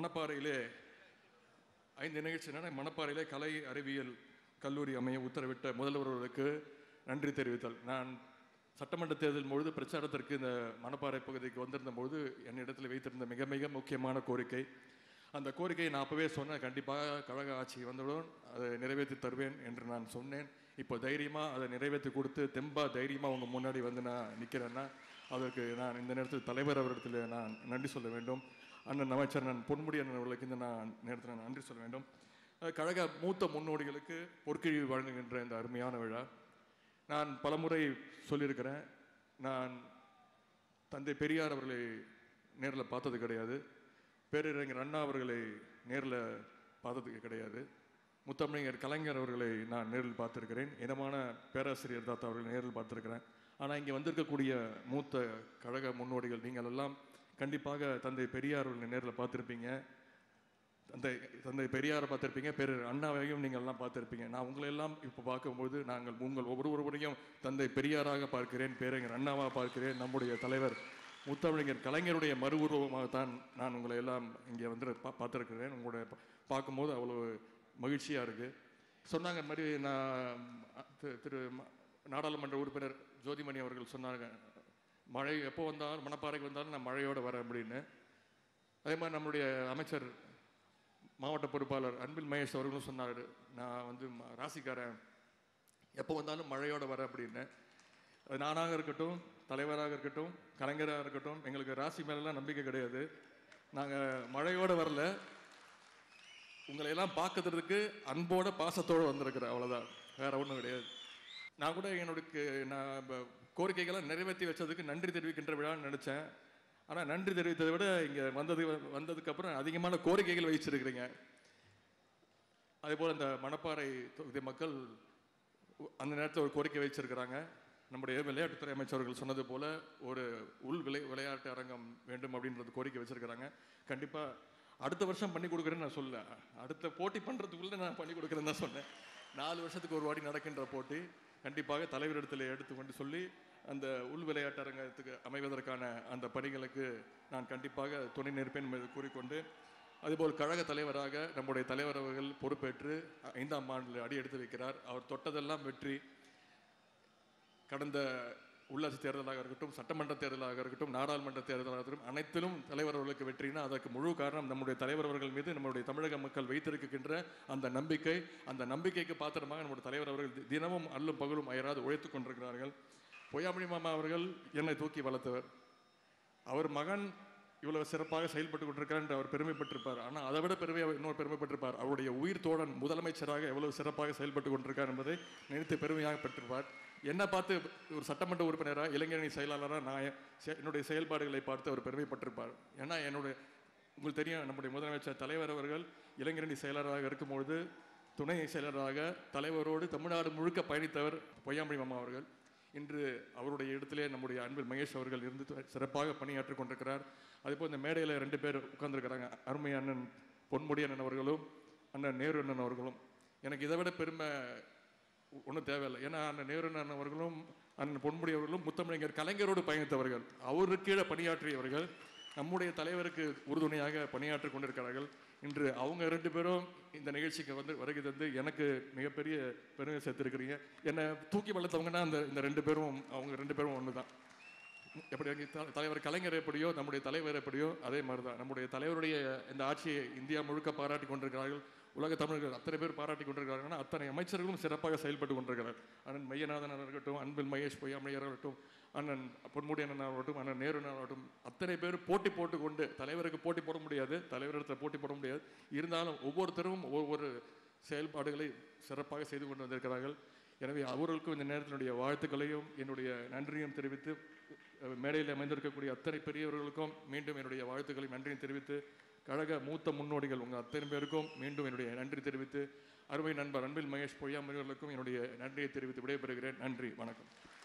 மணப்பாறையிலே ஐந்து நிகழ்ச்சி நட மணப்பாறையிலே கலை அறிவியல் கல்லூரி அமைய உத்தரவிட்ட முதல்வர்களுக்கு நன்றி தெரிவித்தல் நான் சட்டமன்ற தேர்தல் பொழுது பிரச்சாரத்திற்கு இந்த மணப்பாறை பகுதிக்கு வந்திருந்த பொழுது என்னிடத்தில் வைத்திருந்த மிக மிக முக்கியமான கோரிக்கை அந்த கோரிக்கையை நான் அப்பவே சொன்னேன் கண்டிப்பாக கழக ஆட்சி வந்தவுடன் அதை நிறைவேற்றி தருவேன் என்று நான் சொன்னேன் இப்போ தைரியமாக அதை நிறைவேற்றி கொடுத்து தெம்பா தைரியமாக உங்கள் முன்னாடி வந்து நான் நிற்கிறேன்னா அதற்கு நான் இந்த நேரத்தில் தலைவர் அவரிடத்தில் நான் நன்றி சொல்ல வேண்டும் அண்ணன் அமைச்சர் நான் பொன்முடி அண்ணன் அவர்களுக்கு இந்த நான் நேரத்தில் நான் நன்றி சொல்ல வேண்டும் அஹ் கழக மூத்த முன்னோடிகளுக்கு பொற்கிழி வழங்குகின்ற இந்த அருமையான விழா நான் பலமுறை சொல்லியிருக்கிறேன் நான் தந்தை பெரியார் அவர்களை நேரில் பார்த்தது கிடையாது பேரறிஞர் அண்ணா அவர்களை நேரில் பார்த்தது கிடையாது முத்தமிழர் கலைஞர் அவர்களை நான் நேரில் பார்த்திருக்கிறேன் இனமான பேராசிரியர் தாத்தா அவர்களை நேரில் பார்த்திருக்கிறேன் ஆனால் இங்கே வந்திருக்கக்கூடிய மூத்த கழக முன்னோடிகள் நீங்கள் எல்லாம் கண்டிப்பாக தந்தை பெரியார் அவர்களை நேரில் பார்த்துருப்பீங்க தந்தை தந்தை பெரியாரை பார்த்துருப்பீங்க பேர் அண்ணாவையும் நீங்கள் எல்லாம் பார்த்துருப்பீங்க நான் உங்களை எல்லாம் இப்போ பார்க்கும்போது நாங்கள் உங்கள் ஒவ்வொருவரையும் தந்தை பெரியாராக பார்க்கிறேன் பேரறிஞர் அண்ணாவாக பார்க்கிறேன் நம்முடைய தலைவர் முத்தமிழர் கலைஞருடைய மறு உருவமாகத்தான் நான் உங்களை எல்லாம் இங்கே வந்து பா பார்த்துருக்கிறேன் உங்களுடைய பா- பார்க்கும்போது அவ்வளோ மகிழ்ச்சியாக இருக்குது சொன்னாங்க இந்த மாதிரி நான் திரு- திரு ம- நாடாளுமன்ற உறுப்பினர் ஜோதிமணி அவர்கள் சொன்னாங்க மழை எப்போ வந்தாலும் மணப்பாறைக்கு வந்தாலும் நான் மழையோட வரேன் அப்படின்னு அதே மாதிரி நம்முடைய அமைச்சர் மாவட்ட பொறுப்பாளர் அன்பில் மகேஷ் அவர்களும் சொன்னார் நான் வந்து ம- ராசிக்காரன் எப்போ வந்தாலும் மழையோட வரேன் அப்படின்னு அது நானாக இருக்கட்டும் தலைவராக இருக்கட்டும் கலைஞராக இருக்கட்டும் எங்களுக்கு ராசி மேலெல்லாம் நம்பிக்கை கிடையாது நாங்கள் மழையோட வரல உங்களை எல்லாம் பார்க்கறதுக்கு அன்போட பாசத்தோடு வந்திருக்கிறேன் அவ்வளோதான் வேற ஒன்றும் கிடையாது நான் கூட என்னோட நான் இப்ப கோரிக்கைகளை நிறைவேற்றி வச்சதுக்கு நன்றி தெரிவிக்கின்ற விழான்னு நினச்சேன் ஆனால் நன்றி தெரிவித்ததை விட இங்கே வந்தது வந்ததுக்கப்புறம் அதிகமான கோரிக்கைகள் வச்சிருக்கிறீங்க அதே போல் இந்த மணப்பாறை தொகுதி மக்கள் அந்த நேரத்தில் ஒரு கோரிக்கை வச்சிருக்கிறாங்க நம்முடைய விளையாட்டுத்துறை அமைச்சர்கள் சொன்னது போல ஒரு உள் விளை விளையாட்டு அரங்கம் வேண்டும் அப்படின்றது கோரிக்கை வச்சிருக்கிறாங்க கண்டிப்பாக அடுத்த வருஷம் பண்ணி கொடுக்குறேன்னு நான் சொல்ல அடுத்த போட்டி பண்ணுறதுக்குள்ளே நான் பண்ணி கொடுக்குறேன்னு தான் சொன்னேன் நாலு வருஷத்துக்கு ஒரு வாட்டி நடக்கின்ற போட்டி கண்டிப்பாக தலைவரிடத்தில் எடுத்துக்கொண்டு சொல்லி அந்த உள் விளையாட்டு அரங்கத்துக்கு அமைவதற்கான அந்த பணிகளுக்கு நான் கண்டிப்பாக துணை நிற்பேன் என்பதை கூறிக்கொண்டு அதுபோல் கழக தலைவராக நம்முடைய தலைவர் அவர்கள் பொறுப்பேற்று ஐந்தாம் ஆண்டில் அடி எடுத்து வைக்கிறார் அவர் தொட்டதெல்லாம் வெற்றி கடந்த உள்ளாட்சி தேர்தலாக இருக்கட்டும் சட்டமன்ற தேர்தலாக இருக்கட்டும் நாடாளுமன்ற தேர்தலாக இருக்கட்டும் அனைத்திலும் தலைவர் அவர்களுக்கு வெற்றினா அதற்கு முழு காரணம் நம்முடைய தலைவர் அவர்கள் மீது நம்முடைய தமிழக மக்கள் வைத்திருக்கின்ற அந்த நம்பிக்கை அந்த நம்பிக்கைக்கு பாத்திரமாக நம்முடைய தலைவர் அவர்கள் தி- தினமும் அல்லும் பகலும் அயராது உழைத்துக் கொண்டிருக்கிறார்கள் பொய்யாமணி மாமா அவர்கள் என்னை தூக்கி வளர்த்தவர் அவர் மகன் இவ்வளவு சிறப்பாக செயல்பட்டு கொண்டிருக்கிறார் என்று அவர் பெருமைப்பட்டிருப்பார் ஆனால் அதை விட பெருமையாக இன்னொரு பெருமைப்பட்டிருப்பார் அவருடைய உயிர் தோழன் முதலமைச்சராக எவ்வளவு சிறப்பாக செயல்பட்டு கொண்டிருக்கார் என்பதை நினைத்து பெருமையாக பெற்றிருப்பார் என்ன பார்த்து ஒரு சட்டமன்ற உறுப்பினராக இளைஞரணி செயலாளராக நான் எ- செ- என்னுடைய செயல்பாடுகளை பார்த்து அவர் பெருமைப்பட்டிருப்பார் ஏன்னா என்னுடைய உங்களுக்கு தெரியும் நம்முடைய முதலமைச்சர் தலைவர் அவர்கள் இளைஞரணி செயலராக இருக்கும்பொழுது துணை செயலராக தலைவரோடு தமிழ்நாடு முழுக்க பயணித்தவர் பொய்யாமொழி மாமா அவர்கள் இன்று அவருடைய இடத்திலே நம்முடைய அன்பில் மகேஷ் அவர்கள் இருந்து து- சிறப்பாக பணியாற்றிக் கொண்டிருக்கிறார் அதேபோல் இந்த மேடையில் ரெண்டு பேர் உட்கார்ந்திருக்கிறாங்க அருமை அண்ணன் பொன்முடி அண்ணன் அவர்களும் அண்ணன் நேரு அண்ணன் அவர்களும் எனக்கு இதை விட பெருமை ஒன்றும் தேவையில்லை ஏன்னா அண்ணன் நேரு அண்ணன் அவர்களும் அண்ணன் பொன்முடி அவர்களும் முத்தமிழர் கலைஞரோடு பயணித்தவர்கள் அவருக்கு கீழே பணியாற்றியவர்கள் நம்முடைய தலைவருக்கு உறுதுணையாக பணியாற்றிக் கொண்டிருக்கிறார்கள் இன்று அவங்க ரெண்டு பேரும் இந்த நிகழ்ச்சிக்கு வந்து வருகை தந்து எனக்கு மிகப்பெரிய பெருமை சேர்த்திருக்கிறீங்க என்னை தூக்கி வளர்த்தவங்கன்னா அந்த இந்த ரெண்டு பேரும் அவங்க ரெண்டு பேரும் ஒன்று தான் எப்படி அங்கே த- தலைவர் கலைஞர் எப்படியோ நம்முடைய தலைவர் எப்படியோ அதே மாதிரி தான் நம்முடைய தலைவருடைய இந்த ஆட்சியை இந்தியா முழுக்க பாராட்டி கொண்டிருக்கிறார்கள் உலக தமிழர்கள் அத்தனை பேர் பாராட்டி கொண்டிருக்கிறார்கள் அத்தனை அமைச்சர்களும் சிறப்பாக செயல்பட்டு கொண்டிருக்கிறார் அண்ணன் மையநாதன் அவர்கள் இருக்கட்டும் அன்பில் மகேஷ் பொய்யாமணியர் இருக்கட்டும் அண்ணன் பொன்முடி அண்ணன் ஆகட்டும் அண்ணன் நேரு அண்ணன் ஆகட்டும் அத்தனை பேர் போட்டி போட்டு கொண்டு தலைவருக்கு போட்டி போட முடியாது தலைவரிடத்தில் போட்டி போட முடியாது இருந்தாலும் ஒவ்வொருத்தரும் ஒவ்வொரு செயல்பாடுகளை சிறப்பாக செய்து கொண்டு வந்திருக்கிறார்கள் எனவே அவர்களுக்கும் இந்த நேரத்தினுடைய வாழ்த்துக்களையும் என்னுடைய நன்றியும் தெரிவித்து அஹ், மேடையில் அமைந்திருக்கக்கூடிய அத்தனை பெரியவர்களுக்கும் மீண்டும் என்னுடைய வாழ்த்துக்களையும் நன்றியும் தெரிவித்து கழக மூத்த முன்னோடிகள் உங்கள் அத்தனை பேருக்கும் மீண்டும் என்னுடைய நன்றி தெரிவித்து அருமை நண்பர் அன்பில் மகேஷ் பொய்யாமணிகளுக்கும் என்னுடைய நன்றியை தெரிவித்து விடைபெறுகிறேன் நன்றி வணக்கம்